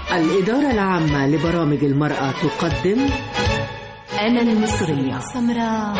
الإدارة العامة لبرامج المرأة تقدم أنا المصرية سمراء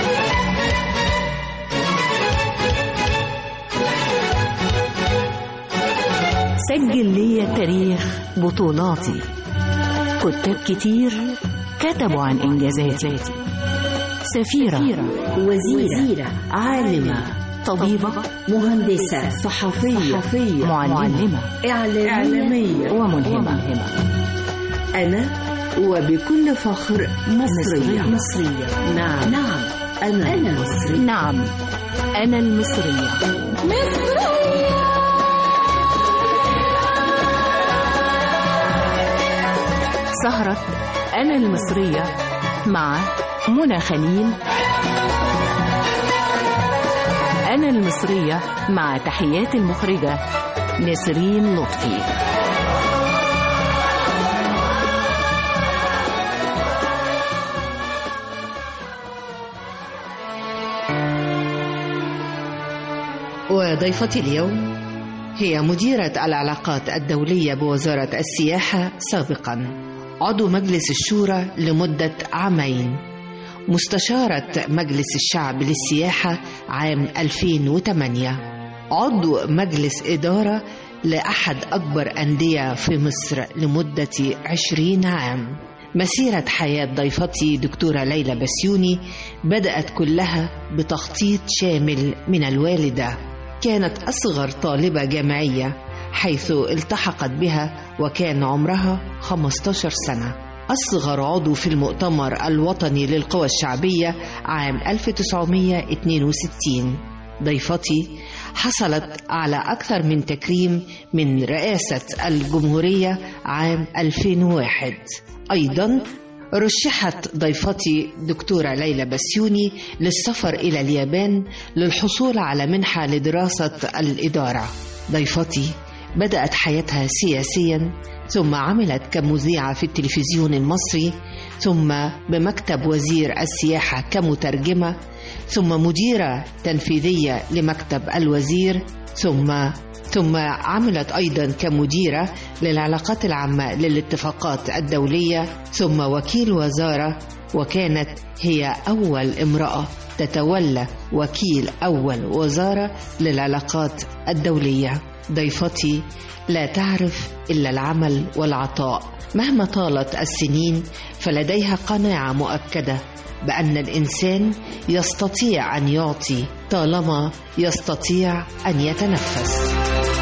سجل لي تاريخ بطولاتي كتاب كتير كتبوا عن إنجازاتي سفيرة وزيرة عالمة طبيبة مهندسة صحفية, صحفية معلمة إعلامية وملهمة أنا وبكل فخر مصرية مصرية نعم نعم أنا, أنا مصرية نعم أنا المصرية سهرة أنا المصرية مع منى خليل أنا المصرية مع تحيات المخرجة نسرين لطفي وضيفتي اليوم هي مديرة العلاقات الدولية بوزارة السياحة سابقا عضو مجلس الشورى لمدة عامين مستشارة مجلس الشعب للسياحة عام 2008 عضو مجلس إدارة لأحد أكبر أندية في مصر لمدة 20 عام مسيرة حياة ضيفتي دكتورة ليلى بسيوني بدأت كلها بتخطيط شامل من الوالدة كانت أصغر طالبة جامعية حيث التحقت بها وكان عمرها 15 سنة أصغر عضو في المؤتمر الوطني للقوى الشعبية عام 1962 ضيفتي حصلت على أكثر من تكريم من رئاسة الجمهورية عام 2001 أيضا رشحت ضيفتي دكتورة ليلى بسيوني للسفر إلى اليابان للحصول على منحة لدراسة الإدارة ضيفتي بدأت حياتها سياسيا ثم عملت كمذيعة في التلفزيون المصري ثم بمكتب وزير السياحة كمترجمة ثم مديرة تنفيذية لمكتب الوزير ثم ثم عملت أيضا كمديرة للعلاقات العامة للاتفاقات الدولية ثم وكيل وزارة وكانت هي أول امرأة تتولى وكيل أول وزارة للعلاقات الدولية ضيفتي لا تعرف إلا العمل والعطاء مهما طالت السنين فلديها قناعة مؤكدة بأن الإنسان يستطيع أن يعطي طالما يستطيع أن يتنفس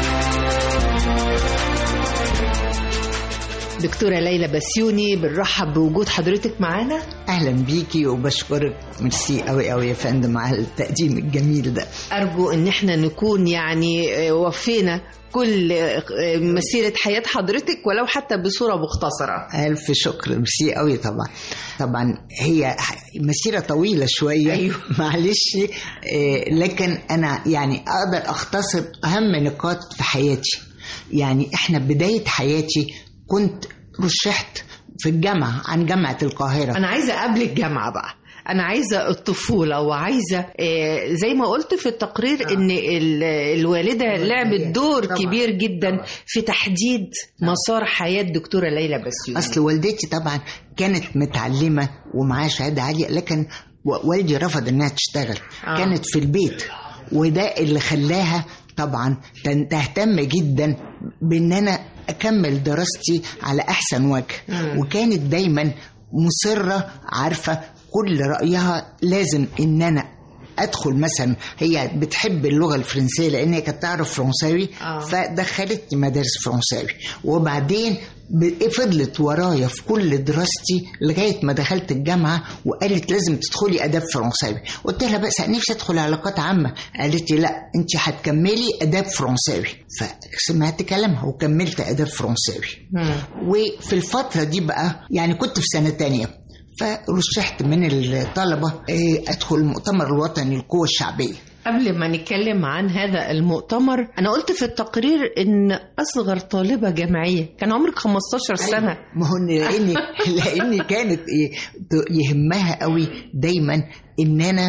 دكتورة ليلى بسيوني بنرحب بوجود حضرتك معانا اهلا بيكي وبشكرك ميرسي قوي قوي يا فندم على التقديم الجميل ده أرجو إن احنا نكون يعني آه، وفينا كل آه، مسيرة حياة حضرتك ولو حتى بصورة مختصرة الف شكر ميرسي قوي طبعا طبعا هي مسيره طويله شويه أيوه. معلش آه، لكن انا يعني اقدر اختصر اهم نقاط في حياتي يعني احنا بدايه حياتي كنت رشحت في الجامعه عن جامعه القاهره أنا عايزة قبل الجامعة بقى أنا عايزة الطفولة وعايزة آه، زي ما قلت في التقرير إن ال- الوالدة لعبت دور طبعاً. كبير جدا في تحديد مسار حياة دكتورة ليلى بسيوني اصل والدتي طبعا كانت متعلمه ومعاها شهاده عاليه لكن و- والدي رفض انها تشتغل آه. آه. كانت في البيت وده اللي خلاها طبعا تن- تهتم جدا بان انا اكمل دراستي على احسن وجه مم. وكانت دايما مصره عارفه كل رايها لازم ان انا ادخل مثلا هي بتحب اللغه الفرنسيه لان هي كانت تعرف فرنساوي آه. فدخلتني مدارس فرنساوي وبعدين ب- فضلت ورايا في كل دراستي لغايه ما دخلت الجامعه وقالت لازم تدخلي اداب فرنساوي قلت لها بس أنا نفسي ادخل علاقات عامه قالت لي لا انت هتكملي اداب فرنساوي فسمعت كلامها وكملت اداب فرنساوي مم. وفي الفترة دي بقى يعني كنت في سنة تانية فرشحت من الطلبة إيه، أدخل المؤتمر الوطني للقوى الشعبية قبل ما نتكلم عن هذا المؤتمر أنا قلت في التقرير إن أصغر طالبة جامعية كان عمرك 15 سنة ما هو لأني لأني كانت إيه ت- يهمها قوي دايما إن أنا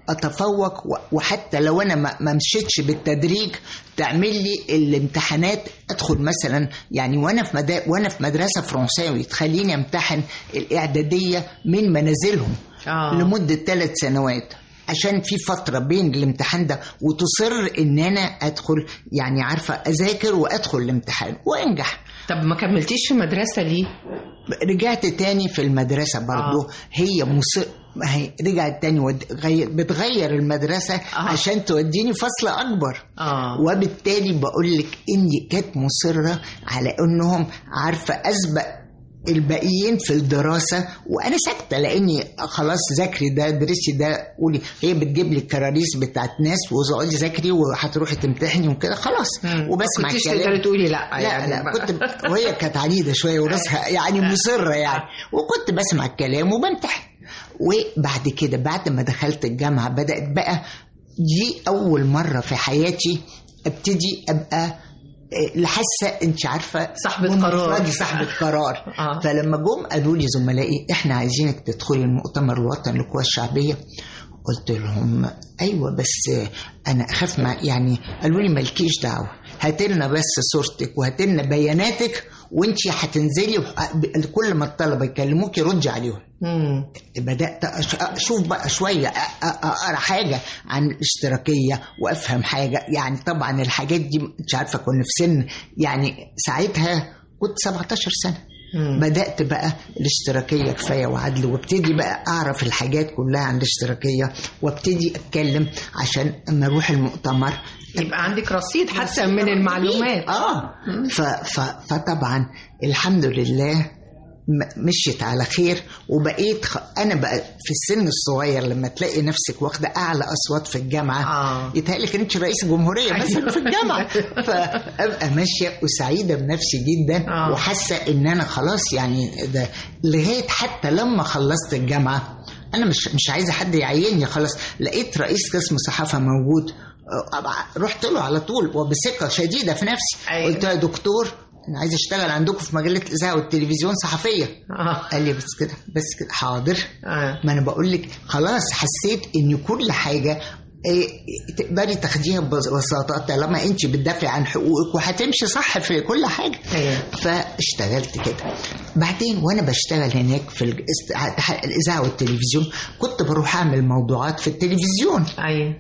اتفوق و- وحتى لو انا ما ما مشيتش بالتدريج تعمل لي الامتحانات ادخل مثلا يعني وانا في مدا... وانا في مدرسه فرنساوي تخليني امتحن الاعداديه من منازلهم آه. لمده ثلاث سنوات عشان في فترة بين الامتحان ده وتصر ان انا ادخل يعني عارفة اذاكر وادخل الامتحان وانجح طب ما كملتيش في مدرسة ليه؟ رجعت تاني في المدرسة برضو آه. هي مص... ما هي رجعت تاني ود... غي... بتغير المدرسة آه. عشان توديني فصل أكبر اه وبالتالي بقول لك إني كانت مصرة على إنهم عارفة أسبق الباقيين في الدراسة وأنا ساكتة لأني خلاص ذاكري ده درسي ده قولي هي بتجيب لي الكراريس بتاعت ناس واقعدي ذاكري وهتروحي تمتحني وكده خلاص مم. وبسمع كنتيش الكلام تقدري تقولي لا لا يعني لا بقى. كنت وهي كانت عنيده شويه وراسها يعني مصره يعني وكنت بسمع الكلام وبمتحن وبعد كده بعد ما دخلت الجامعه بدات بقى دي اول مره في حياتي ابتدي ابقى إيه، حاسه انت عارفه صاحبة بمفردي قرار. صاحبه قرار آه. فلما جم قالوا لي زملائي احنا عايزينك تدخلي المؤتمر الوطني للقوى الشعبيه قلت لهم ايوه بس انا اخاف مع يعني قالوا لي مالكيش دعوه هات لنا بس صورتك وهات لنا بياناتك وانت هتنزلي وه- كل ما الطلبه يكلموك ردي عليهم مم. بدات أش- اشوف بقى شويه أ- أ- اقرا حاجه عن الاشتراكيه وافهم حاجه يعني طبعا الحاجات دي مش عارفه كنا في سن يعني ساعتها كنت 17 سنه مم. بدات بقى الاشتراكيه كفايه وعدل وابتدي بقى اعرف الحاجات كلها عن الاشتراكيه وابتدي اتكلم عشان اما اروح المؤتمر يبقى عندك رصيد حتى من المعلومات اه ف ف فطبعا الحمد لله م- مشيت على خير وبقيت خ... انا بقى في السن الصغير لما تلاقي نفسك واخده اعلى اصوات في الجامعه آه. يتهيألك انت رئيس جمهوريه مثلا في الجامعه فابقى ماشيه وسعيده بنفسي جدا آه. وحاسه ان انا خلاص يعني ده لغايه حتى لما خلصت الجامعه انا مش مش عايزه حد يعيني خلاص لقيت رئيس قسم صحافه موجود أه، رحت له على طول وبثقه شديده في نفسي أيوة. قلت له يا دكتور انا عايز اشتغل عندكم في مجله الاذاعه والتلفزيون صحفيه اه قال لي بس كده بس كده حاضر اه ما انا بقول لك خلاص حسيت ان كل حاجه إيه، تقدري تاخديها ببساطه طالما انت بتدافعي عن حقوقك وهتمشي صح في كل حاجه ايوه فاشتغلت كده بعدين وانا بشتغل هناك في الاست- الاذاعه والتلفزيون كنت بروح اعمل موضوعات في التلفزيون ايوه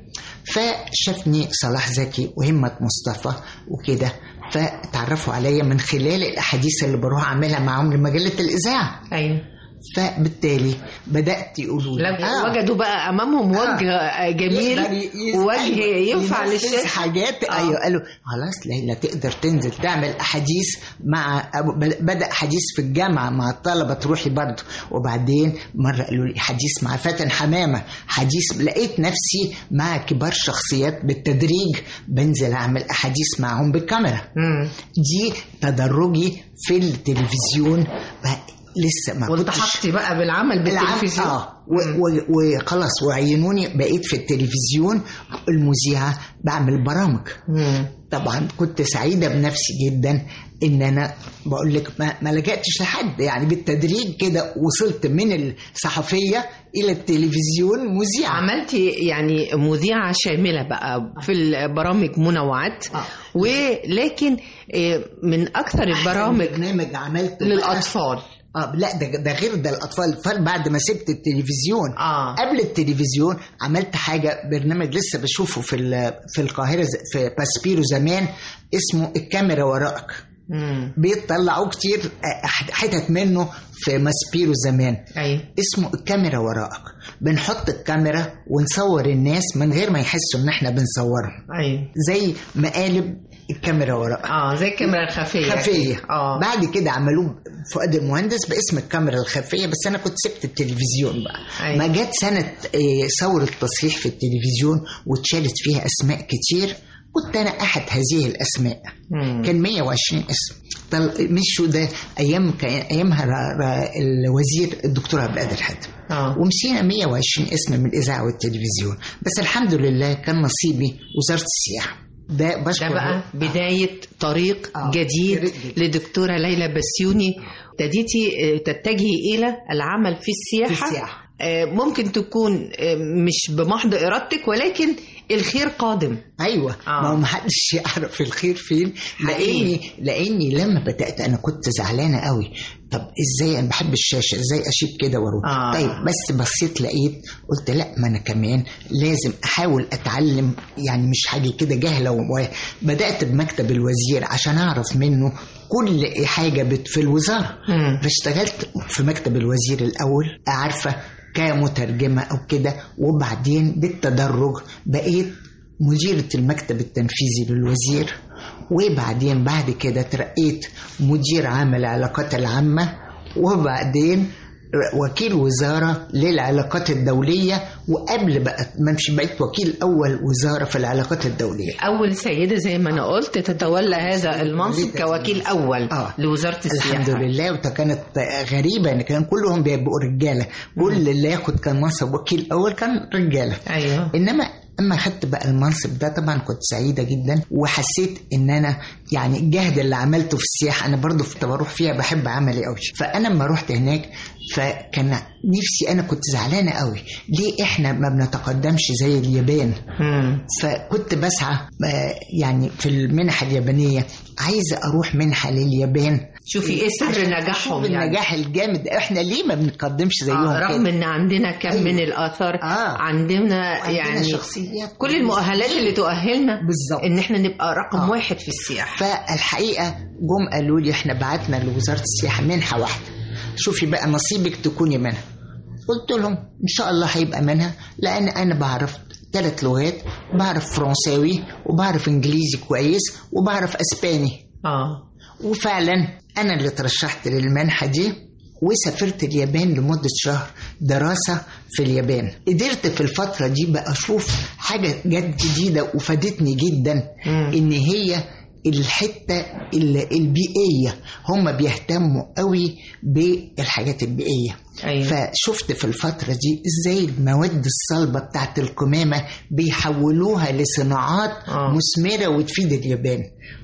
فشافني صلاح زكي وهمة مصطفى وكده فتعرفوا عليا من خلال الاحاديث اللي بروح اعملها معاهم لمجله الاذاعه ايوه فبالتالي بدات يقولوا لي لو وجدوا بقى امامهم وجه آه. جميل يقدر ي- ووجه أيوة، ينفع ينفذ للشيخ حاجات آه. ايوه قالوا خلاص ليلى تقدر تنزل تعمل احاديث مع أبو- بد- بدا حديث في الجامعه مع الطلبه تروحي برضه وبعدين مره قالوا لي حديث مع فاتن حمامه حديث لقيت نفسي مع كبار شخصيات بالتدريج بنزل اعمل احاديث معهم بالكاميرا مم. دي تدرجي في التلفزيون ب- لسه ما كنتش والتحقتي بقى بالعمل العم- بالتلفزيون اه و- و- وخلاص وعينوني بقيت في التلفزيون المذيعه بعمل برامج مم. طبعا كنت سعيده بنفسي جدا ان انا بقول لك ما, ما لجأتش لحد يعني بالتدريج كده وصلت من الصحفيه الى التلفزيون مذيعه عملتي يعني مذيعة شاملة بقى في البرامج منوعات آه. ولكن آه، من أكثر البرامج أحسن برنامج عملته بقى- للأطفال اه لا ده ده غير ده الاطفال الاطفال بعد ما سبت التلفزيون آه. قبل التلفزيون عملت حاجه برنامج لسه بشوفه في ال- في القاهره ز- في باسبيرو زمان اسمه الكاميرا وراءك مم. بيطلعوه كتير آه، حتت منه في ماسبيرو زمان أيوة اسمه الكاميرا وراءك بنحط الكاميرا ونصور الناس من غير ما يحسوا ان احنا بنصورهم أيوة زي مقالب الكاميرا وراءك اه زي الكاميرا الخفية خفيه اه بعد كده عملوه فؤاد المهندس باسم الكاميرا الخفيه بس انا كنت سبت التلفزيون بقى أيوة. ما جت سنه آه، ثوره التصحيح في التلفزيون واتشالت فيها اسماء كتير كنت انا احد هذه الاسماء مم. كان 120 اسم طل... مشوا ده ايام كان ايامها را... را... الوزير الدكتور عبد القادر حاتم اه ومشينا 120 اسم من الاذاعه والتلفزيون بس الحمد لله كان نصيبي وزاره السياحه ده بشكر ده بقى بداية طريق آه، جديد طريق جديد. لدكتورة ليلى بسيوني ابتديتي آه، تتجهي إلى العمل في في السياحة السياحة. آه، ممكن تكون آه، مش بمحض ارادتك ولكن الخير قادم ايوه آه. ما هو محدش يعرف الخير فين لاني لاني لما بدات انا كنت زعلانه قوي طب ازاي انا بحب الشاشه ازاي اشيب كده واروح آه. طيب بس بصيت لقيت قلت لا ما انا كمان لازم احاول اتعلم يعني مش حاجه كده جاهله وبدات بمكتب الوزير عشان اعرف منه كل حاجه بت- في الوزاره مم. فاشتغلت في مكتب الوزير الاول عارفه كمترجمه او كده وبعدين بالتدرج بقيت مديرة المكتب التنفيذي للوزير وبعدين بعد كده ترقيت مدير عام العلاقات العامة وبعدين وكيل وزارة للعلاقات الدولية وقبل بقى ما امشي بقيت وكيل أول وزارة في العلاقات الدولية اول سيده زي ما انا قلت تتولى هذا المنصب كوكيل اول آه. لوزاره السياحه الحمد لله وكانت غريبة ان كان كلهم بيبقوا رجالة كل اللي ياخد كان منصب وكيل اول كان رجالة ايوه انما اما خدت بقى المنصب ده طبعا كنت سعيده جدا وحسيت ان انا يعني الجهد اللي عملته في السياحه انا برضو في بروح فيها بحب عملي قوي فانا لما رحت هناك فكان نفسي انا كنت زعلانه قوي ليه احنا ما بنتقدمش زي اليابان مم. فكنت بسعى آه، يعني في المنحه اليابانيه عايزه اروح منحه لليابان شوفي ايه سر عشان نجاحهم أشوف يعني النجاح الجامد احنا ليه ما بنتقدمش زيهم آه رغم كده ان عندنا كم أيوة. من الاثار آه. عندنا وعندنا يعني شخصيات كل المؤهلات اللي تؤهلنا بالظبط. ان احنا نبقى رقم آه. واحد في السياحه فالحقيقه جم قالوا لي احنا بعتنا لوزاره السياحه منحه واحده شوفي بقى نصيبك تكوني منها قلت لهم ان شاء الله هيبقى منها لان انا بعرف ثلاث لغات بعرف فرنساوي وبعرف انجليزي كويس وبعرف اسباني اه وفعلا انا اللي ترشحت للمنحه دي وسافرت اليابان لمدة شهر دراسة في اليابان قدرت في الفترة دي بقى أشوف حاجة جد جديدة وفادتني جدا مم. إن هي الحتة ال- البيئية هم بيهتموا قوي بالحاجات البيئية ايوه فشفت في الفترة دي ازاي المواد الصلبة بتاعت القمامة بيحولوها لصناعات آه. مثمرة وتفيد اليابان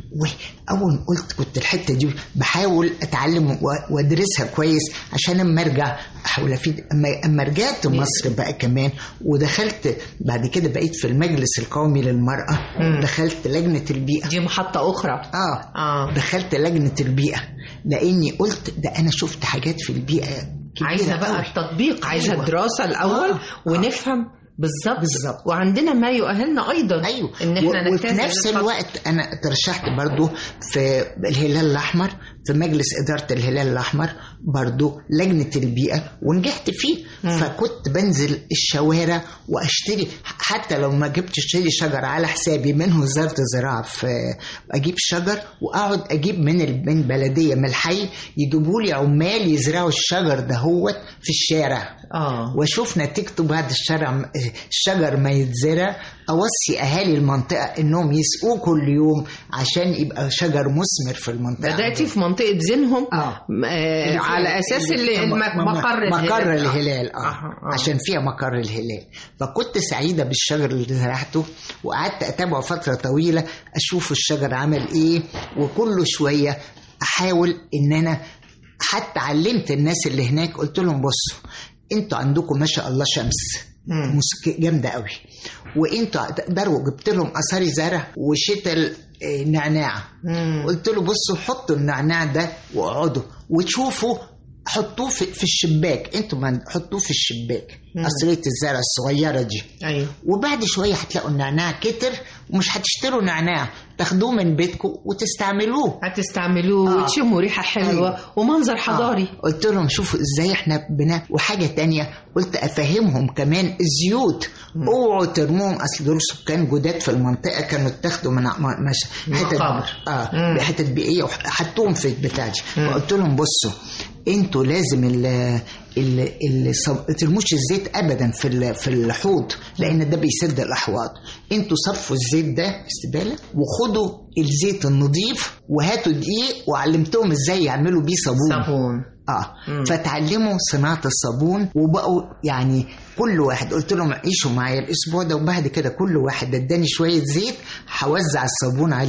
وأول ما قلت كنت الحتة دي بحاول أتعلم و- وأدرسها كويس عشان أما أرجع أحاول أفيد أما, أما رجعت مصر بقى كمان ودخلت بعد كده بقيت في المجلس القومي للمرأة مم. دخلت لجنة البيئة دي محطه اخرى آه اه دخلت لجنة البيئة لأني قلت ده أنا شفت حاجات في البيئة كبيرة عايزه بقى أوي. التطبيق عايزه أيوة. الدراسه الاول آه. ونفهم بالظبط بالظبط. وعندنا ما يؤهلنا ايضا ايوه ان احنا و- وفي نجتاز نفس هذه الفترة. الوقت انا ترشحت برضو في الهلال الاحمر في مجلس اداره الهلال الاحمر برضو لجنه البيئه ونجحت فيه مم. فكنت بنزل الشوارع واشتري حتى لو ما جبتش اشتري شجر على حسابي من وزاره الزراعه في اجيب شجر واقعد اجيب من ال- من بلديه من الحي يجيبوا لي عمال يزرعوا الشجر دهوت في الشارع اه واشوف نتيجته بعد الشرع الشجر ما يتزرع اوصي اهالي المنطقه انهم يسقوه كل يوم عشان يبقى شجر مثمر في المنطقه بداتي في منطقه زينهم آه. م- آه على اساس اللي اللي- المك- م- مقر مقر الهلال. الهلال اه, آه، آه. عشان فيها مقر الهلال فكنت سعيده بالشجر اللي زرعته وقعدت اتابعه فتره طويله اشوف الشجر عمل ايه وكل شويه احاول ان انا حتى علمت الناس اللي هناك قلت لهم بصوا انتوا عندكم ما شاء الله شمس مم. موسيقى جامده قوي وانتوا تقدروا جبت لهم اثاري زرع وشتل آه، نعناع مم. قلت له بصوا حطوا النعناع ده واقعدوا وتشوفوا حطوه في, في الشباك انتوا ما حطوه في الشباك مم. قصرية الزرع الصغيرة دي ايوه وبعد شوية هتلاقوا النعناع كتر ومش هتشتروا نعناع تاخدوه من بيتكم وتستعملوه هتستعملوه آه. وتشموا ريحه حلوه أيوة. ومنظر حضاري آه. قلت لهم شوفوا ازاي احنا بنا وحاجة تانية قلت افهمهم كمان الزيوت اوعوا ترموهم اصل دول سكان جداد في المنطقة كانوا اتاخدوا من ع- م- مش حتت مقابر. اه مم. حتت بيئية وحطوهم في البتاع دي مم. فقلت لهم بصوا انتوا لازم ال ال ال ما ترموش الزيت ابدا في ال- في الحوض لان ده بيسد الاحواض انتوا صفوا الزيت ده استباله وخدوا الزيت النظيف وهاتوا دقيق وعلمتهم ازاي يعملوا بيه صابون صابون اه مم. فتعلموا صناعه الصابون وبقوا يعني كل واحد قلت لهم عيشوا معايا الاسبوع ده وبعد كده كل واحد اداني شويه زيت هوزع الصابون عليه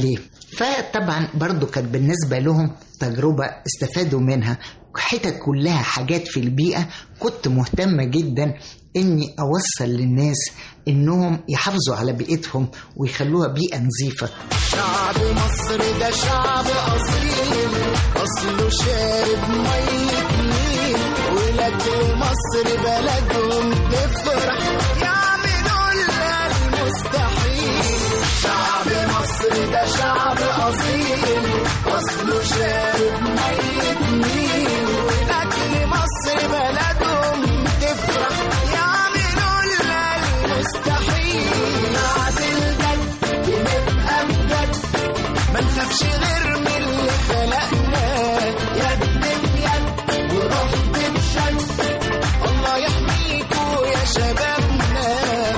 فطبعا برضو كانت بالنسبة لهم تجربة استفادوا منها حتت كلها حاجات في البيئة كنت مهتمة جدا اني اوصل للناس انهم يحافظوا على بيئتهم ويخلوها بيئة نظيفة شعب مصر ده شعب أصيل أصله شارب مية نيل ولكن مصر بلدهم تفرح يعملوا لها المستحيل شعب مصر ده شعب أصيل أصله شارب مية نيل ولكن مصر بلدهم تفرح يعملوا لها المستحيل بعد الجد بنبقى بجد ما نخافش غير من اللي خلقنا يد بيد وروح بشد الله يحميكوا يا شبابنا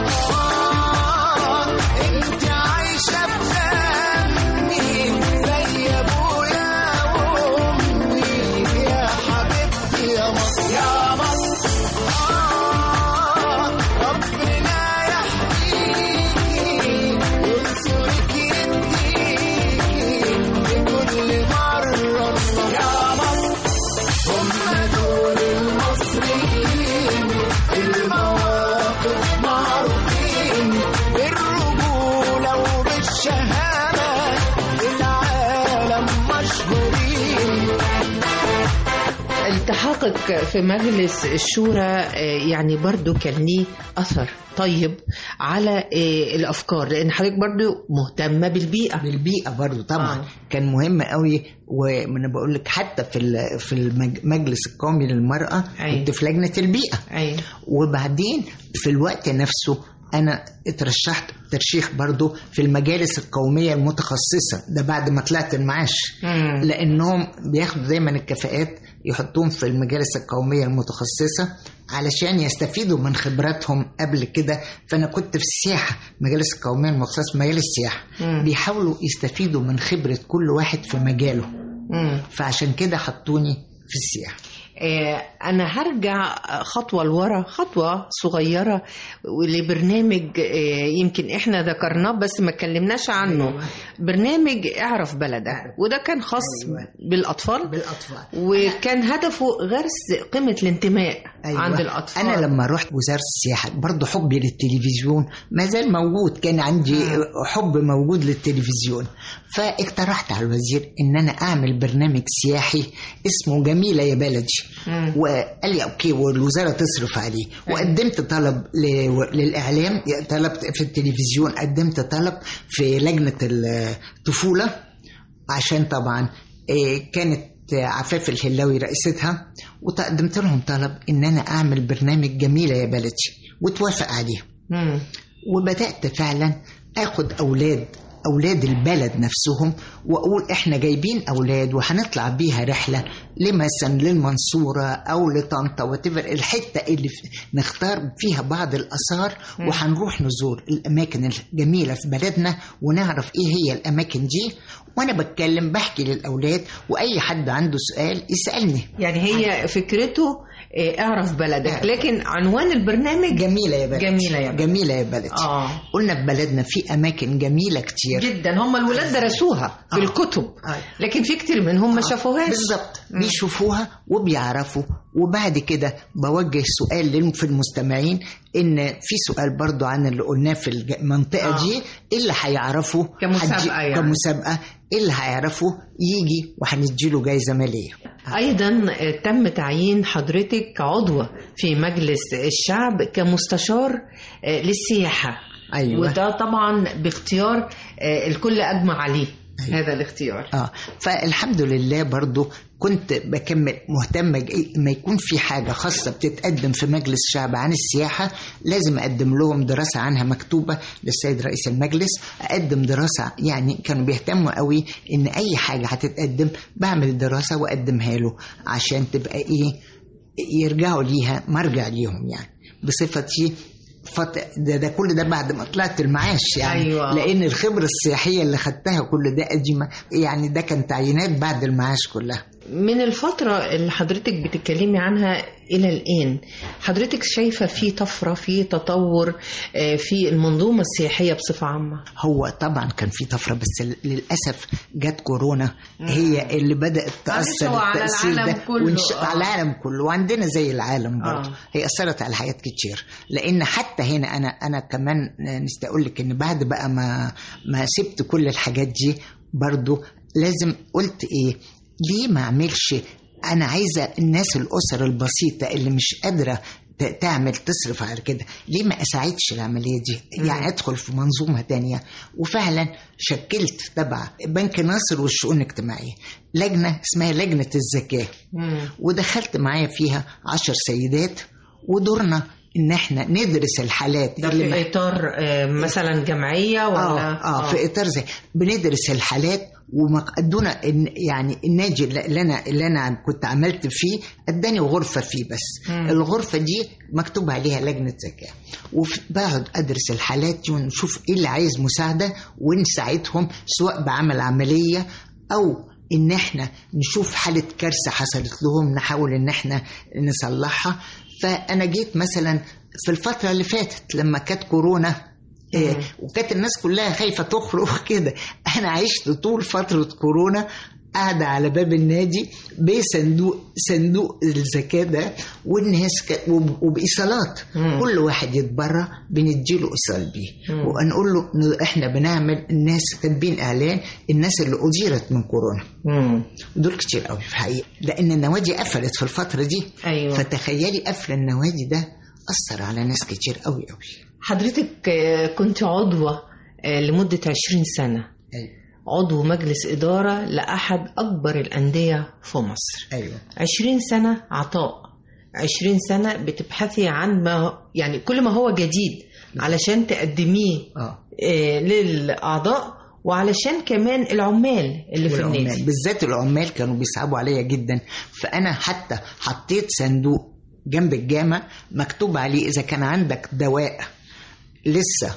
آه انت عايشة في دمي زي ابويا وامي يا حبيبتي يا مصر يا مصر آه ربنا يحميكي وينصرك يديكي في كل مرة يا مصر هم دول المصريين المواقف معروفين بالرجولة وبالشهامة في العالم مشهورين التحاقك في مجلس الشورى آه، يعني برضو كان ليه أثر طيب على آه، الأفكار لأن حضرتك برضو مهتمة بالبيئة بالبيئة برضو طبعا آه. كان مهم قوي وانا بقول لك حتى في ال- في المجلس القومي للمرأة أيوة. كنت في لجنة البيئة أيوة. وبعدين في الوقت نفسه انا اترشحت ترشيح برضو في المجالس القومية المتخصصة ده بعد ما طلعت المعاش مم. لانهم بياخدوا دايما الكفاءات يحطوهم في المجالس القومية المتخصصة علشان يستفيدوا من خبراتهم قبل كده فانا كنت في السياحة مجالس القومية المتخصصة مجال السياحة مم. بيحاولوا يستفيدوا من خبرة كل واحد في مجاله مم. فعشان كده حطوني في السياحة آه، أنا هرجع خطوة لورا خطوة صغيرة لبرنامج آه، يمكن إحنا ذكرناه بس ما اتكلمناش عنه أيوة. برنامج اعرف بلدك وده كان خاص أيوة. بالأطفال بالأطفال وكان هدفه غرس قيمة الانتماء أيوة. عند الأطفال أنا لما رحت وزارة السياحة برضه حبي للتلفزيون ما زال موجود كان عندي حب موجود للتلفزيون فاقترحت على الوزير إن أنا أعمل برنامج سياحي اسمه جميلة يا بلدي مم. وقال لي أوكي والوزارة تصرف عليه وقدمت طلب ل- للإعلام طلبت في التلفزيون قدمت طلب في لجنة الطفولة عشان طبعا آه، كانت عفاف الهلاوي رئيستها وتقدمت لهم طلب ان انا اعمل برنامج جميله يا بلدي وتوافق عليه مم. وبدات فعلا اخد اولاد اولاد البلد نفسهم واقول احنا جايبين اولاد وهنطلع بيها رحله لمثلا للمنصوره او لطنطا وتفر الحته اللي في- نختار فيها بعض الاثار وهنروح نزور الاماكن الجميله في بلدنا ونعرف ايه هي الاماكن دي وانا بتكلم بحكي للاولاد واي حد عنده سؤال يسالني يعني هي فكرته آه، اعرف بلدك اعرف. لكن عنوان البرنامج جميلة يا بلدي جميلة يا بلدي. جميلة يا بلدي آه. قلنا في بلدنا في أماكن جميلة كتير جدا هم الولاد درسوها في آه. الكتب آه. لكن في كتير منهم ما آه، شافوهاش بالظبط بيشوفوها وبيعرفوا وبعد كده بوجه سؤال للم- في المستمعين ان في سؤال برضو عن اللي قلناه في الج- المنطقه آه. دي إيه اللي هيعرفه كمسابقة هتجي- يعني. كمسابقه إيه اللي هيعرفه يجي وهنديله جايزه ماليه ايضا آه، تم تعيين حضرتك كعضوة في مجلس الشعب كمستشار آه، للسياحة أيوة. وده طبعا باختيار آه، الكل اجمع عليه هذا الاختيار اه فالحمد لله برضو كنت بكمل مهتمة ج- ما يكون في حاجة خاصة بتتقدم في مجلس الشعب عن السياحة لازم أقدم لهم دراسة عنها مكتوبة للسيد رئيس المجلس أقدم دراسة يعني كانوا بيهتموا قوي إن أي حاجة هتتقدم بعمل دراسة وأقدمها له عشان تبقى إيه يرجعوا ليها مرجع ليهم يعني بصفتي فت... ده, ده كل ده بعد ما طلعت المعاش يعني أيوة. لان الخبره السياحيه اللي خدتها كل ده قديمه يعني ده كان تعيينات بعد المعاش كلها من الفترة اللي حضرتك بتتكلمي عنها إلى الآن حضرتك شايفة في طفرة في تطور آه، في المنظومة السياحية بصفة عامة هو طبعا كان في طفره بس للاسف جت كورونا هي اللي بدات معلش تاثر هو على التاثير العالم ده كله، ونش... آه. على العالم كله وعندنا زي العالم برضه آه. هي اثرت على حياه كتير لان حتى هنا انا انا كمان نسيت اقول لك ان بعد بقى ما ما سبت كل الحاجات دي برضه لازم قلت ايه ليه ما اعملش انا عايزه الناس الاسر البسيطه اللي مش قادره ت- تعمل تصرف على كده ليه ما اساعدش العمليه دي يعني ادخل في منظومه تانية وفعلا شكلت تبع بنك ناصر والشؤون الاجتماعيه لجنه اسمها لجنه الزكاه ودخلت معايا فيها عشر سيدات ودورنا ان احنا ندرس الحالات ده اللي في إطار آه، مثلا جمعية ولا اه اه في اطار زي بندرس الحالات وما ادونا إن- يعني النادي اللي انا اللي انا كنت عملت فيه اداني غرفه فيه بس مم. الغرفه دي مكتوب عليها لجنه زكاه وبقعد ادرس الحالات دي ونشوف ايه اللي عايز مساعده ونساعدهم سواء بعمل عمليه او ان احنا نشوف حاله كارثه حصلت لهم نحاول ان احنا نصلحها فانا جيت مثلا في الفتره اللي فاتت لما كانت كورونا إيه مم. وكانت الناس كلها خايفه تخرج كده انا عشت طول فتره كورونا قاعدة على باب النادي بصندوق صندوق الزكاة ده والناس ك... وب- وبإيصالات مم. كل واحد يتبرع بنديله إيصال بيه مم. ونقول له إن إحنا بنعمل الناس كاتبين إعلان الناس اللي أجيرت من كورونا مم. دول كتير قوي في الحقيقة لأن النوادي قفلت في الفترة دي أيوة. فتخيلي قفل النوادي ده أثر على ناس كتير قوي قوي حضرتك آه، كنت عضوة آه، لمدة 20 سنة أيوة. عضو مجلس إدارة لأحد أكبر الأندية في مصر أيوة 20 سنة عطاء 20 سنة بتبحثي عن ما يعني كل ما هو جديد علشان تقدميه آه آه، للأعضاء وعلشان كمان العمال اللي في والعمال النادي بالذات العمال كانوا بيصعبوا عليا جدا فانا حتى حطيت صندوق جنب الجامع مكتوب عليه اذا كان عندك دواء لسه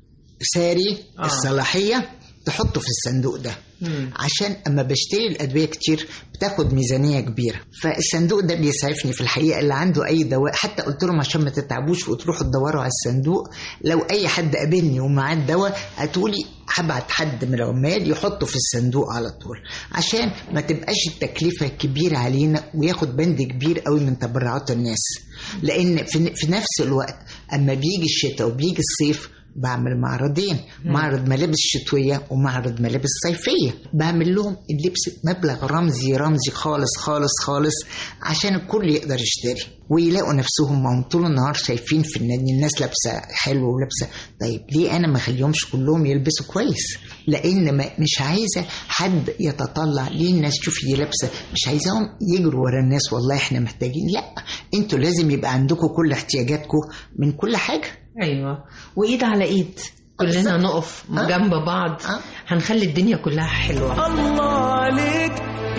ساري آه. آه. الصلاحيه تحطه في الصندوق ده مم. عشان اما بشتري الادويه كتير بتاخد ميزانيه كبيره فالصندوق ده بيسعفني في الحقيقه اللي عنده اي دواء حتى قلت لهم عشان ما تتعبوش وتروحوا تدوروا على الصندوق لو اي حد قابلني ومعاه الدواء هتقولي هبعت حد من العمال يحطه في الصندوق على طول عشان ما تبقاش التكلفه كبيره علينا وياخد بند كبير قوي من تبرعات الناس لان في في نفس الوقت اما بيجي الشتاء وبيجي الصيف بعمل معرضين معرض ملابس شتويه ومعرض ملابس صيفيه بعمل لهم اللبس مبلغ رمزي رمزي خالص خالص خالص عشان الكل يقدر يشتري ويلاقوا نفسهم ما هم طول النهار شايفين في النادي الناس لابسه حلو ولابسه طيب ليه انا ما اخليهمش كلهم يلبسوا كويس لان ما مش عايزه حد يتطلع ليه الناس شوفي دي لابسه مش عايزاهم يجروا ورا الناس والله احنا محتاجين لا انتوا لازم يبقى عندكم كل احتياجاتكم من كل حاجه ايوه وايد على ايد كلنا بالظبط. نقف آه. جنب بعض آه. هنخلي الدنيا كلها حلوه الله عليك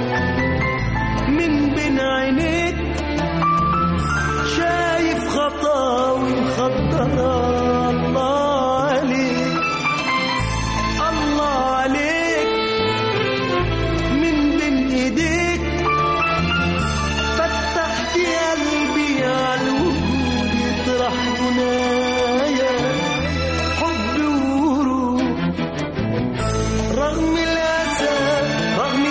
من بين عينيك شايف خطاوي مخضرة الله عليك الله عليك من بين ايديك فتحت قلبي على الوجود يطرح منايا حب وروح رغم الأسى رغم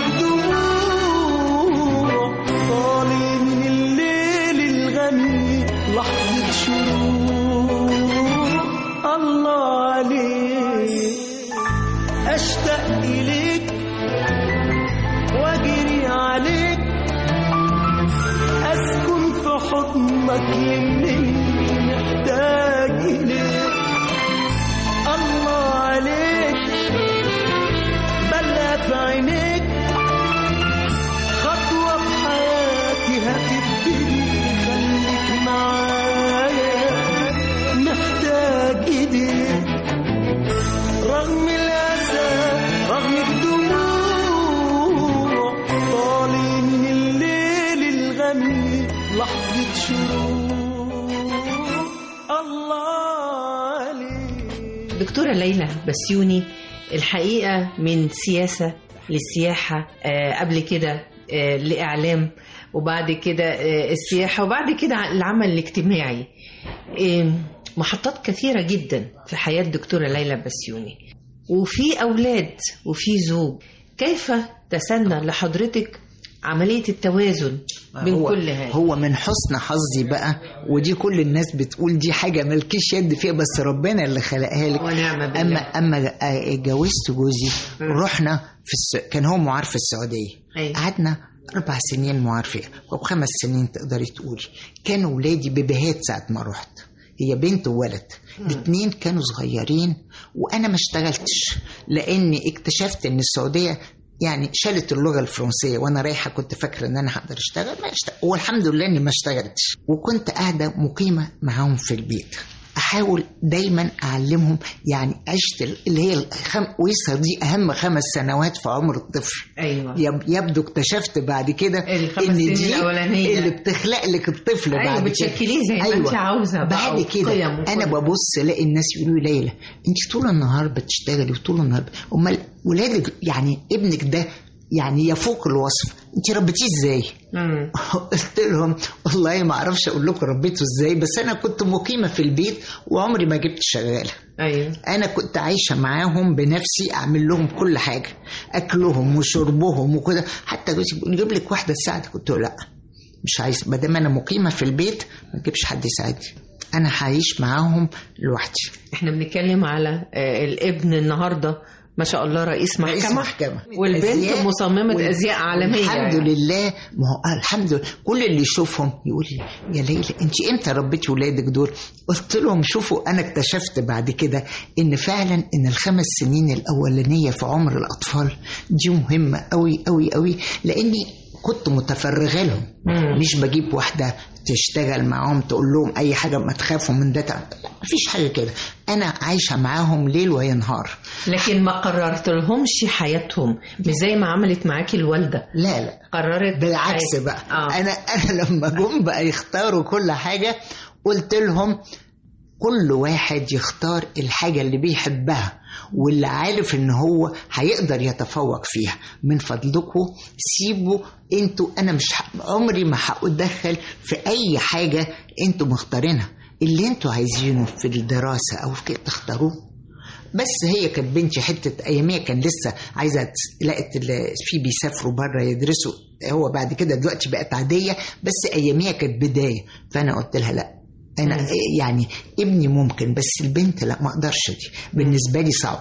الدموع طالع من الليل الغني لحظة شروق الله عليك أشتاق إليك وأجري عليك أسكن في حضنك يمني محتاج إليك الله عليك بلا في عينيك خطوة في حياتي هتبتدي خليك معايا محتاج ايديك رغم الأسى رغم الدموع طالع من الليل الغني لحظة شروق الله عليك دكتورة ليلى بسيوني الحقيقة من سياسة للسياحة آه، قبل كده آه، الإعلام وبعد كده آه، السياحة وبعد كده العمل الاجتماعي آه، محطات كثيرة جدا في حياة دكتورة ليلى بسيوني وفي أولاد وفي زوج كيف تسنى لحضرتك عملية التوازن بين هو كل هذا هو من حسن حظي بقى ودي كل الناس بتقول دي حاجه مالكيش يد فيها بس ربنا اللي خلقها لك ونعم بالله. اما اما آه، اتجوزت جوزي رحنا في الس... كان هو معار في السعوديه أيوة. قعدنا اربع سنين معار فيها او خمس سنين تقدري تقولي كانوا ولادي بيبيهات ساعه ما رحت هي بنت وولد الاثنين كانوا صغيرين وانا ما اشتغلتش لاني اكتشفت ان السعوديه يعني شالت اللغه الفرنسيه وانا رايحه كنت فاكره ان انا هقدر اشتغل ما اشتغل والحمد لله اني ما اشتغلتش وكنت قاعده مقيمه معاهم في البيت احاول دايما اعلمهم يعني عشت اللي هي الخم... ويسا دي اهم خمس سنوات في عمر الطفل أيوة يب- يبدو اكتشفت بعد كده الخمس ان سنين دي الأولانية. اللي بتخلق لك الطفل أيوة، بعد كده بتشكليه زي ما أنت عاوزة بقى بعد كده وقيم انا وكل. ببص الاقي الناس يقولوا لي ليلى انت طول النهار بتشتغلي وطول النهار امال ولادك يعني ابنك ده يعني يفوق الوصف انت ربيتيه ازاي مم. قلت لهم والله ما اعرفش اقول لكم ربيته ازاي بس انا كنت مقيمه في البيت وعمري ما جبت شغاله أيوة انا كنت عايشه معاهم بنفسي اعمل لهم كل حاجه اكلهم وشربهم وكده حتى جوزي بيقول نجيب لك واحده تساعدك قلت له لا مش عايز ما دام انا مقيمه في البيت ما تجيبش حد يساعدني انا هعيش معاهم لوحدي احنا بنتكلم على آه، الابن النهارده ما شاء الله رئيس محكمة, رئيس محكمة. والبنت أزياء مصممة وال- أزياء عالمية الحمد يعني. لله ما هو الحمد لله كل اللي يشوفهم يقول لي يا ليلى انت امتى ربيتي ولادك دول؟ قلت لهم شوفوا انا اكتشفت بعد كده ان فعلا ان الخمس سنين الاولانيه في عمر الاطفال دي مهمه قوي قوي قوي لاني كنت متفرغه لهم مم. مش بجيب واحده تشتغل معاهم تقول لهم اي حاجه ما تخافوا من ده لا مفيش حاجه كده انا عايشه معاهم ليل وينهار لكن ما قررت لهمش حياتهم مش زي ما عملت معاكي الوالدة لا لا قررت بالعكس حياتها. بقى آه. انا انا لما جم بقى يختاروا كل حاجه قلت لهم كل واحد يختار الحاجه اللي بيحبها واللي عارف ان هو هيقدر يتفوق فيها من فضلكم سيبوا انتوا انا مش ح... عمري ما هتدخل في اي حاجه انتوا مختارينها اللي انتوا عايزينه في الدراسه او في كده تختاروه بس هي كانت بنتي حته اياميها كان لسه عايزه تس- لقت ال- في بيسافروا بره يدرسوا هو بعد كده دلوقتي بقت عاديه بس اياميها كانت بدايه فانا قلت لها لا انا يعني ابني ممكن بس البنت لا ما اقدرش دي بالنسبه لي صعب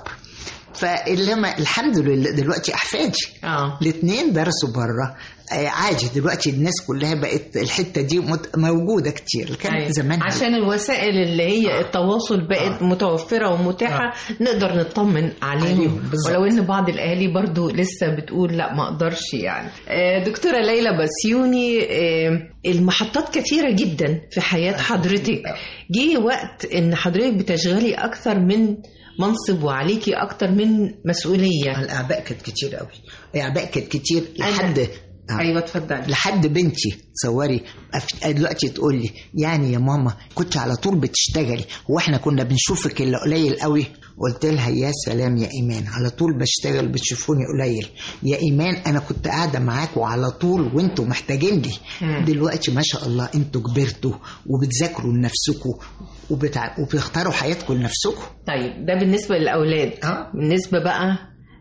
فلما الحمد لله دلوقتي احفادي اه الاثنين درسوا بره آه، عادي دلوقتي الناس كلها بقت الحته دي مت- موجوده كتير كان أيوة. زمان عشان الوسائل اللي هي التواصل بقت آه. متوفرة ومتاحة نقدر نطمن عليهم عليهم، بالظبط. ولو ان بعض الاهالي برضو لسه بتقول لا ما اقدرش يعني آه، دكتورة ليلى بسيوني آه، المحطات كثيرة جدا في حياة حضرتك جه وقت ان حضرتك بتشغلي اكثر من منصب وعليكي اكثر من مسؤولية الاعباء كانت كتير قوي الاعباء كانت كتير لحد آه. ايوه اتفضلي لحد بنتي تصوري أف- دلوقتي تقول لي يعني يا ماما كنت على طول بتشتغلي واحنا كنا بنشوفك الا قليل قوي قلت لها يا سلام يا ايمان على طول بشتغل بتشوفوني قليل يا ايمان انا كنت قاعده معاكوا على طول وانتوا محتاجين لي مم. دلوقتي ما شاء الله انتوا كبرتوا وبتذاكروا لنفسكم وبتع... وبتختاروا حياتكم لنفسكم طيب ده بالنسبة للأولاد اه بالنسبة بقى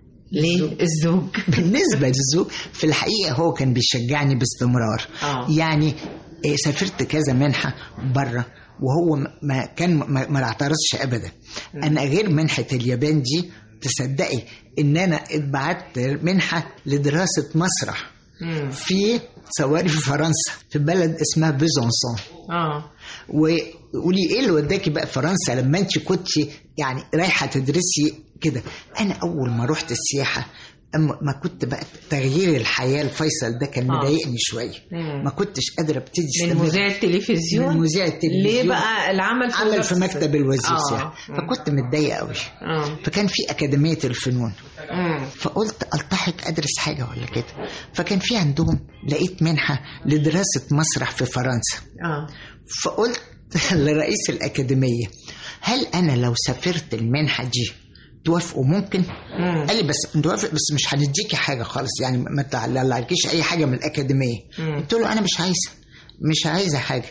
للزوج بالنسبة للزوج في الحقيقة هو كان بيشجعني باستمرار آه. يعني إيه، سافرت كذا منحة بره وهو ما- ما كان ما, ما اعترضش ابدا انا غير منحة اليابان دي تصدقي ان انا اتبعت منحة لدراسة مسرح مم. في تصوري في فرنسا في بلد اسمها بيزونسون اه وقولي ايه اللي وداكي بقى فرنسا لما انت كنت يعني رايحه تدرسي كده انا اول ما رحت السياحه اما ما كنت بقى تغيير الحياه الفيصل ده كان آه. مضايقني شويه مم. ما كنتش قادره ابتدي من استمر. مذيع التلفزيون من مذيع التلفزيون ليه بقى العمل في عمل في وزارة مكتب الوزير آه. السياحه فكنت متضايقه قوي اه فكان في اكاديميه الفنون مم. فقلت التحق ادرس حاجه ولا كده فكان في عندهم لقيت منحه لدراسه مسرح في فرنسا اه فقلت لرئيس الأكاديمية هل أنا لو سافرت المنحة دي توافقوا ممكن مم. قال لي بس نوافق بس مش هنديكي حاجه خالص يعني ما تعلقلكيش اي حاجه من الاكاديميه مم. قلت له انا مش عايزه مش عايزه حاجه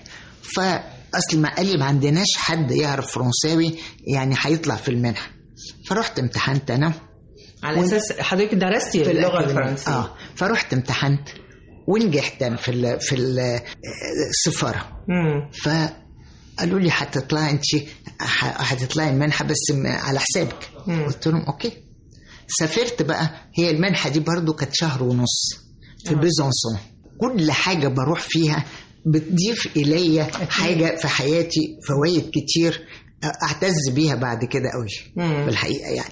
فاصل ما قال لي ما عندناش حد يعرف فرنساوي يعني هيطلع في المنحه فرحت امتحنت انا على اساس حضرتك درستي في اللغه الأكاديمية. الفرنسيه اه فرحت امتحنت ونجحت أنا في ال في ال- السفاره مم. فقالوا لي هتطلعي انت ه- هتطلعي المنحه بس م- على حسابك مم. قلت لهم اوكي سافرت بقى هي المنحه دي برضو كانت شهر ونص في بيزونسون كل حاجه بروح فيها بتضيف الي حاجه في حياتي فوائد كتير اعتز بيها بعد كده قوي مم. في الحقيقه يعني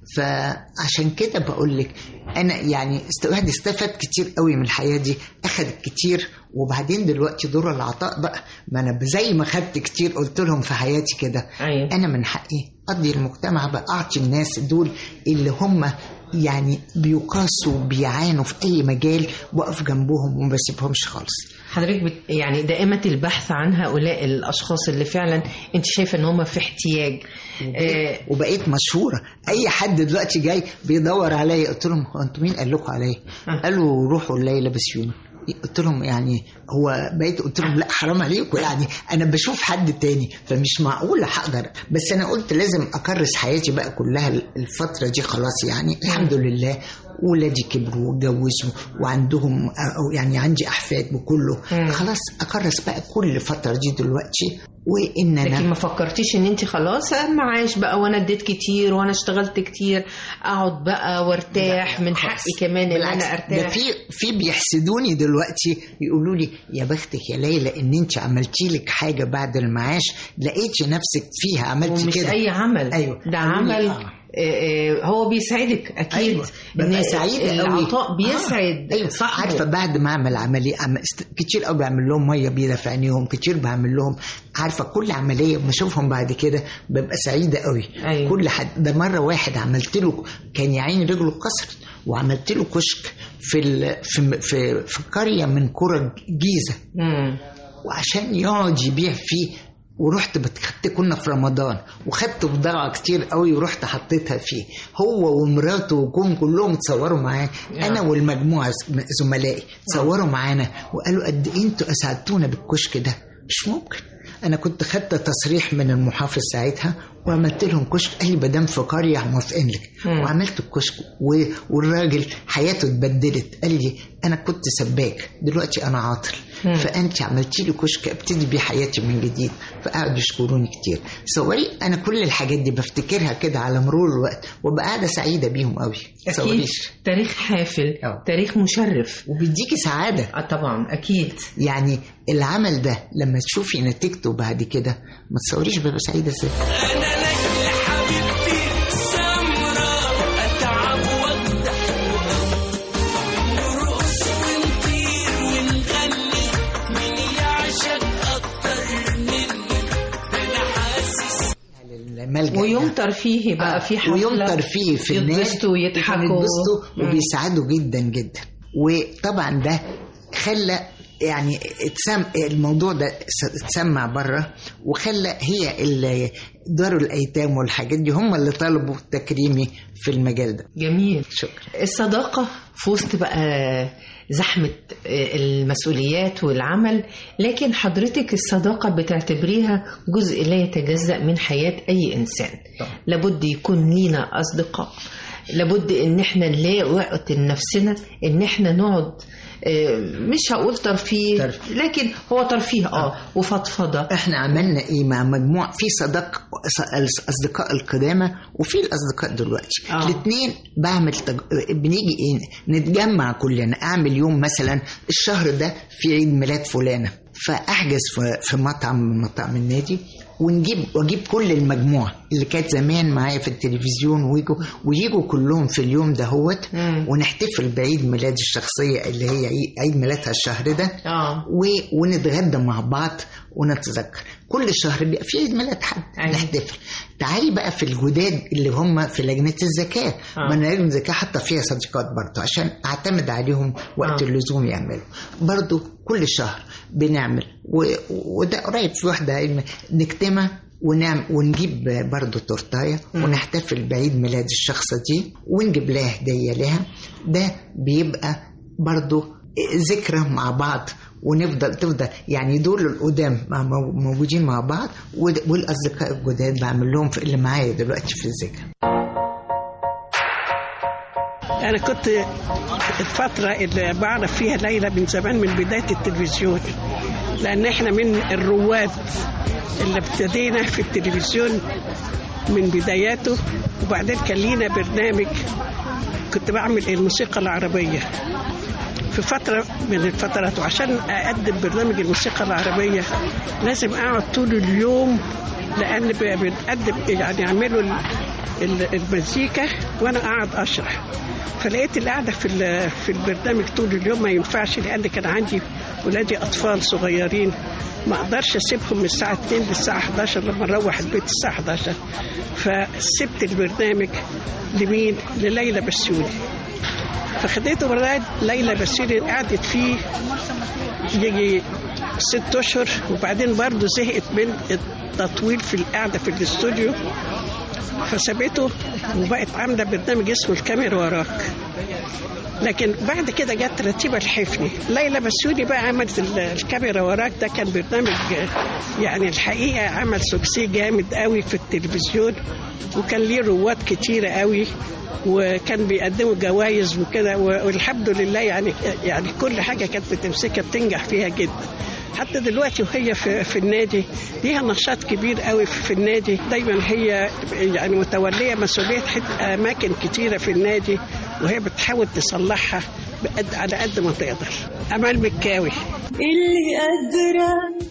فعشان كده بقول لك انا يعني است- الواحد استفاد كتير قوي من الحياه دي اخد كتير وبعدين دلوقتي دور العطاء بقى ما انا زي ما خدت كتير قلت لهم في حياتي كده أيوة. انا من حقي ادي المجتمع بقى اعطي الناس دول اللي هم يعني بيقاسوا بيعانوا في اي مجال واقف جنبهم وما بسيبهمش خالص حضرتك بت... يعني دائمة البحث عن هؤلاء الأشخاص اللي فعلا أنت شايفة إن هم في احتياج آه وبقيت مشهوره اي حد دلوقتي جاي بيدور عليا قلت لهم هو انتوا مين قال لكم عليا آه. قالوا روحوا الليله بسيون قلت لهم يعني هو بقيت قلت لهم لا حرام عليكم يعني انا بشوف حد تاني فمش معقول هقدر بس انا قلت لازم اكرس حياتي بقى كلها الفتره دي خلاص يعني الحمد لله ولادي كبروا واتجوزوا وعندهم أو يعني عندي احفاد وكله مم. خلاص اكرس بقى كل الفتره دي دلوقتي وان انا لكن ما فكرتيش ان انت خلاص معاش بقى وانا اديت كتير وانا اشتغلت كتير اقعد بقى وارتاح من حقي كمان ان بالعكس انا ده ارتاح في في بيحسدوني دلوقتي يقولوا لي يا بختك يا ليلى ان انت عملتي لك حاجه بعد المعاش لقيتي نفسك فيها عملتي ومش كده اي عمل أيوة. ده قالوا لي عمل آه. آه، آه، هو بيسعدك اكيد ايوه ببقى سعيده قوي العطاء بيسعد آه. ايوه صاحبه عارفه بعد ما اعمل عمليه عم... است- كتير قوي بعمل لهم ميه بيضه في عينيهم كتير بعمل لهم عارفه كل عمليه لما اشوفهم بعد كده ببقى سعيده قوي أيوة. كل حد ده مره واحد عملت له كان يا عيني رجله اتكسرت وعملت له كشك في ال... في في, في قريه من قرى الجيزه مم. وعشان يقعد يبيع فيه ورحت بتخدت كنا في رمضان وخدت بضاعة كتير قوي ورحت حطيتها فيه هو ومراته وجم كلهم اتصوروا معاه انا والمجموعة ز- زملائي اتصوروا معانا وقالوا قد ايه انتوا اسعدتونا بالكشك ده مش ممكن انا كنت خدت تصريح من المحافظ ساعتها وعملت لهم كشك قال لي مدام في قريه موافقين لك مم. وعملت الكشك و- والراجل حياته اتبدلت قال لي انا كنت سباك دلوقتي انا عاطل مم. فانت عملتي لي كشك ابتدي بيه حياتي من جديد فقعدوا يشكروني كتير صوري انا كل الحاجات دي بفتكرها كده على مرور الوقت وبقى قاعده سعيده بيهم قوي اكيد تصوريش تاريخ حافل أه. تاريخ مشرف وبيديكي سعاده اه طبعا اكيد يعني العمل ده لما تشوفي نتيجته بعد كده ما تصوريش ببقى سعيده ازاي انا لك لحبيبتي سمرة اتعب وافتح نرقص ونطير ونغني مين يعشق اكتر مني انا حاسس الملجأ ويوم ده. ترفيهي بقى آه، في حفله ويوم ترفيه في الناس يتبسطوا ويضحكوا يتبسطوا مم. وبيسعدوا جدا جدا وطبعا ده خلى يعني اتسم الموضوع ده س- اتسمع بره وخلى هي ال- دار الايتام والحاجات دي هم اللي طلبوا تكريمي في المجال ده جميل شكرا الصداقة في وسط بقى زحمة المسؤوليات والعمل لكن حضرتك الصداقة بتعتبريها جزء لا يتجزأ من حياة أي إنسان طبعا. لابد يكون لينا أصدقاء لابد إن احنا نلاقي وقت لنفسنا إن احنا نقعد آه، مش هقول ترفيه ترفيه. لكن هو ترفيه اه وفضفضه احنا عملنا ايه مع مجموع في صداق الاصدقاء القدامى وفي الاصدقاء دلوقتي آه. الاثنين بعمل تج... بنيجي ايه نتجمع كلنا اعمل يوم مثلا الشهر ده في عيد ميلاد فلانه فاحجز في, في مطعم من مطاعم النادي ونجيب واجيب كل المجموعه اللي كانت زمان معايا في التلفزيون ويجوا ويجوا كلهم في اليوم ده هوت مم. ونحتفل بعيد ميلاد الشخصيه اللي هي عيد- عيد ميلادها الشهر ده اه و... ونتغدى مع بعض ونتذكر كل شهر بيبقى في عيد ميلاد حد أيوة. نحتفل تعالي بقى في الجداد اللي هم في لجنه الزكاه آه. ما أنا لجنه الزكاه حتى فيها صديقات برضه عشان اعتمد عليهم وقت آه. اللزوم يعملوا برضه كل شهر بنعمل و... وده قريب في واحده علم- نجتمع ونعم ونجيب برضو تورتايه ونحتفل بعيد ميلاد الشخصة دي ونجيب لها هدية لها ده بيبقى برضو ذكرى مع بعض ونفضل تفضل يعني دول القدام مع- مو- موجودين مع بعض ود- والاصدقاء الجداد بعمل لهم في اللي معايا دلوقتي في الذكرى أنا كنت الفترة اللي بعرف فيها ليلى من زمان من بداية التلفزيون لأن إحنا من الرواد اللي ابتدينا في التلفزيون من بداياته وبعدين كان لينا برنامج كنت بعمل الموسيقى العربية في فترة من الفترات وعشان أقدم برنامج الموسيقى العربية لازم أقعد طول اليوم لأن ب- بنقدم يعني يعملوا ال- ال- المزيكا وأنا قاعد أشرح فلقيت القعدة في ال- في البرنامج طول اليوم ما ينفعش لأن كان عندي ولادي أطفال صغيرين ما أقدرش أسيبهم من الساعة 2 للساعة 11 لما نروح البيت الساعة 11 فسبت البرنامج لمين؟ لليلى بسيوني فخديته برنامج ليلى بسيوني قعدت فيه يجي ست اشهر وبعدين برضه زهقت من التطويل في القعده في الاستوديو فسابته وبقت عامله برنامج اسمه الكاميرا وراك لكن بعد كده جت رتيبه الحفني ليلى بسيوني بقى عملت ال- الكاميرا وراك ده كان برنامج آه، يعني الحقيقه عمل سوكسي جامد قوي في التلفزيون وكان ليه رواد كتيره قوي وكان بيقدموا جوائز وكده و- والحمد لله يعني يعني كل حاجه كانت بتمسكها بتنجح فيها جدا حتى دلوقتي وهي في, في النادي ليها نشاط كبير قوي في في النادي دايما هي يعني متوليه مسؤوليه حت- اماكن كتيره في النادي وهي بتحاول تصلحها بقد على قد ما تقدر امال مكاوي اللي قادرة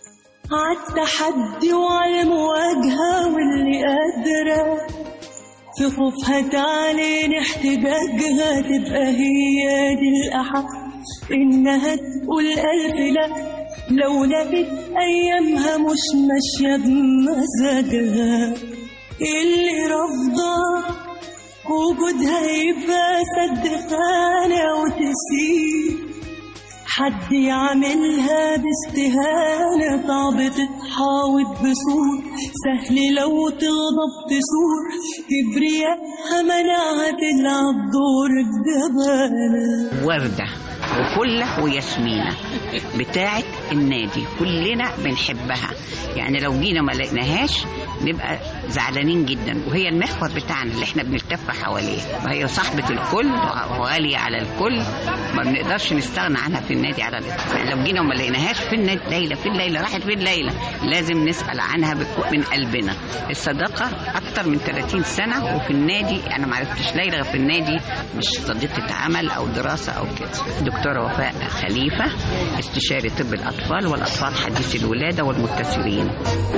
عالتحدي وعلى المواجهة واللي قادرة في خوفها تعلن احتجاجها تبقى هي دي الأحق إنها تقول ألف لا لو لقيت أيامها مش ماشية بمزاجها اللي رافضة وجودها يبقى سد خانة وتسيب حد يعملها باستهانة صعب تتحاوط بسور سهل لو تغضب تثور كبرياءها منعها تلعب دور الجبانة وردة وفلة وياسمينة بتاعة النادي كلنا بنحبها يعني لو جينا ما لقيناهاش نبقى زعلانين جدا وهي المحور بتاعنا اللي احنا بنلتف حواليه وهي صاحبة الكل وغالية على الكل ما بنقدرش نستغنى عنها في النادي على الإطلاق يعني لو جينا وما لقيناهاش في النادي ليلى في الليلة راحت فين ليلى لازم نسأل عنها بك- من قلبنا الصداقة أكتر من 30 سنة وفي النادي أنا ما عرفتش ليلى غير في النادي مش صديقة عمل أو دراسة أو كده دكتورة وفاء خليفة استشاري طب الأطفال والأطفال حديثي الولادة والمتسرين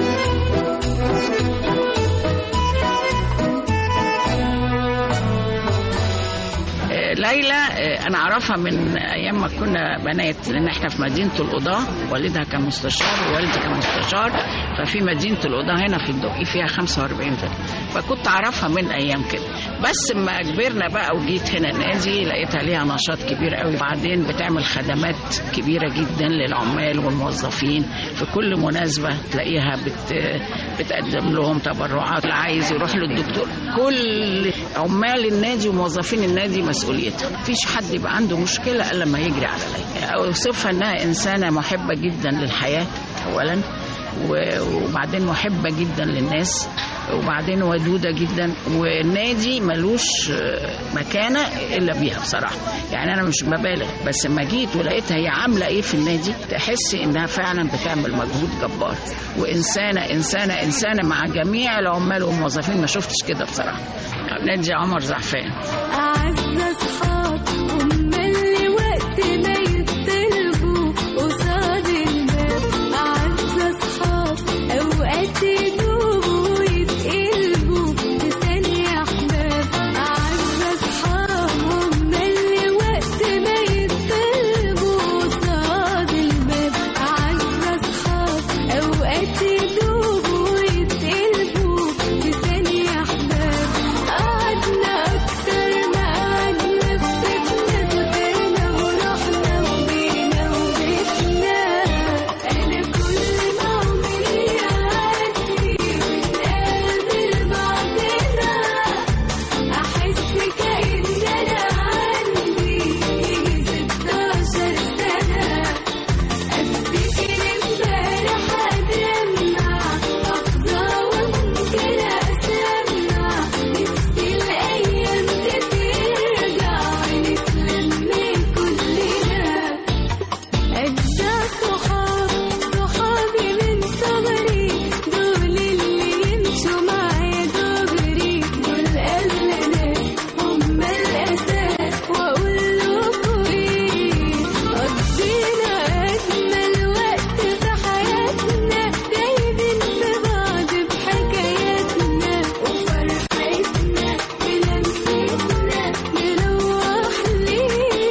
آه، ليلى آه، انا اعرفها من ايام ما كنا بنات لان احنا في مدينه القضاه والدها كان مستشار ووالدي كان مستشار ففي مدينه القضاه هنا في الدقي فيها 45 فيلا فكنت اعرفها من ايام كده بس لما كبرنا بقى وجيت هنا النادي لقيتها ليها نشاط كبير قوي وبعدين بتعمل خدمات كبيره جدا للعمال والموظفين في كل مناسبه تلاقيها بت بتقدم لهم تبرعات اللي عايز يروح للدكتور كل عمال النادي وموظفين النادي مسؤوليتها مفيش حد يبقى عنده مشكله الا لما يجري على ليلى اوصفها انها انسانه محبه جدا للحياه اولا و- وبعدين محبه جدا للناس وبعدين ودودة جدا والنادي ملوش آه، مكانة إلا بيها بصراحة يعني أنا مش ببالغ بس لما جيت ولقيتها هي عاملة إيه في النادي تحسي إنها فعلا بتعمل مجهود جبار وإنسانة إنسانة إنسانة مع جميع العمال والموظفين ما شفتش كده بصراحة نادي عمر زعفان أعز أصحاب هم اللي وقت ما يطلبوا قصاد الباب أعز أصحاب أوقات يدوبوا ويتقلبوا في ثانية أحباب أعز أصحاب هم اللي وقت ما يطلبوا قصاد الباب أعز أصحاب أوقات يدوبوا ويتقلبوا في ثانية أحباب قعدنا أكتر ما قعدنا في صحاب صحابي من صغري دول اللي يمشوا معايا دغري دول أغلى ناس هم الأساس وأقول لكم إيه قضينا أجمل وقت في حياتنا دايبين في بعض بحكاياتنا وفرحتنا بلمستنا نروح ليه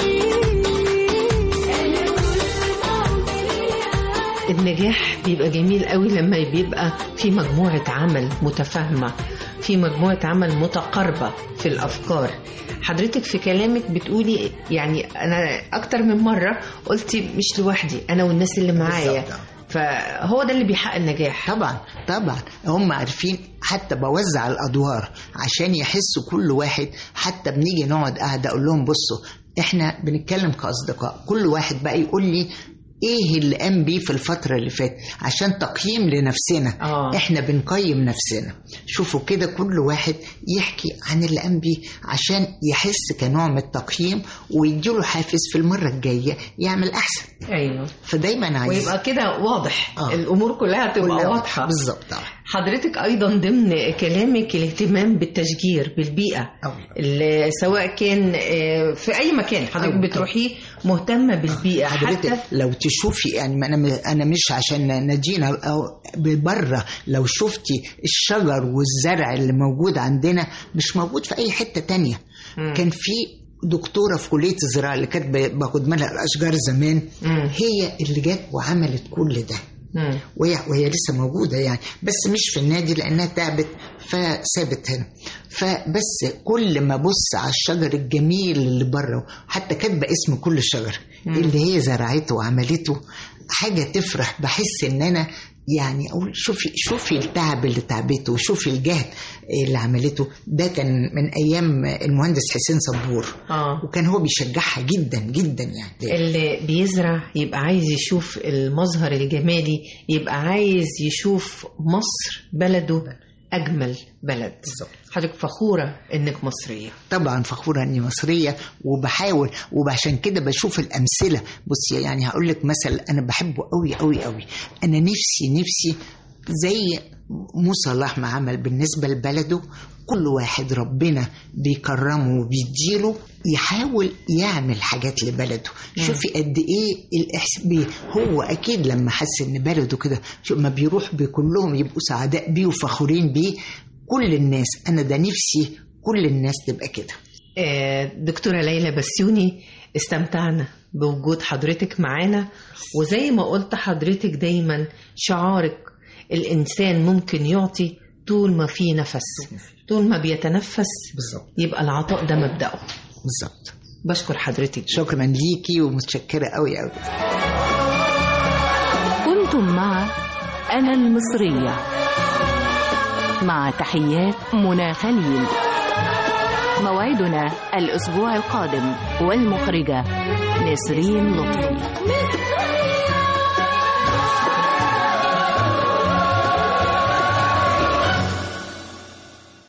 أنا كل عمري النجاح بيبقى جميل قوي لما بيبقى في مجموعة عمل متفاهمة في مجموعة عمل متقاربة في الأفكار حضرتك في كلامك بتقولي يعني أنا أكتر من مرة قلتي مش لوحدي أنا والناس اللي معايا بالظبط. فهو ده اللي بيحقق النجاح طبعا طبعا هم عارفين حتى بوزع الادوار عشان يحسوا كل واحد حتى بنيجي نقعد قاعده اقول لهم بصوا احنا بنتكلم كاصدقاء كل واحد بقى يقول لي ايه اللي قام بيه في الفتره اللي فاتت عشان تقييم لنفسنا آه. احنا بنقيم نفسنا شوفوا كده كل واحد يحكي عن اللي قام بيه عشان يحس كنوع من التقييم ويديله حافز في المره الجايه يعمل احسن أيوه فدايما عايز ويبقى كده واضح آه. الأمور كلها تبقى كلها واضحة بالظبط آه. حضرتك ايضا ضمن كلامك الاهتمام بالتشجير بالبيئه أوي. اللي سواء كان آه، في اي مكان حضرتك أوي. بتروحيه مهتمه بالبيئه حضرتك حتى لو تشوفي يعني ما انا انا مش عشان نجينا او بره لو شفتي الشجر والزرع اللي موجود عندنا مش موجود في اي حته تانية مم. كان في دكتوره في كليه الزراعه اللي كانت ب- باخد منها الاشجار زمان مم. هي اللي جت وعملت كل ده مم. وهي وهي لسه موجوده يعني بس مش في النادي لانها تعبت فسابت هنا فبس كل ما ابص على الشجر الجميل اللي بره حتى كاتبه اسم كل شجر اللي هي زرعته وعملته حاجه تفرح بحس ان انا يعني اقول شوفي شوفي التعب اللي تعبته وشوفي الجهد اللي عملته ده كان من ايام المهندس حسين صبور اه وكان هو بيشجعها جدا جدا يعني اللي بيزرع يبقى عايز يشوف المظهر الجمالي يبقى عايز يشوف مصر بلده اجمل بلد بالظبط. حضرتك فخوره انك مصريه طبعا فخورة اني مصرية وبحاول وعشان كده بشوف الامثلة بصي يعني هقول لك مثل انا بحبه قوي قوي قوي انا نفسي نفسي زي موسى الله ما عمل بالنسبة لبلده كل واحد ربنا بيكرمه وبيديله يحاول يعمل حاجات لبلده شوفي قد ايه الإحس... بي هو اكيد لما حس ان بلده كده شو ما بيروح بكلهم يبقوا سعداء بيه وفخورين بيه كل الناس انا ده نفسي كل الناس تبقى كده آه، دكتورة ليلى بسيوني استمتعنا بوجود حضرتك معانا وزي ما قلت حضرتك دايما شعارك الإنسان ممكن يعطي طول ما فيه نفس طول ما بيتنفس بالظبط يبقى العطاء ده مبدأه بالظبط بشكر حضرتك شكرا ليكي ومتشكرة قوي قوي كنتم مع أنا المصرية مع تحيات منى خليل موعدنا الأسبوع القادم والمخرجة نسرين لطفي مصر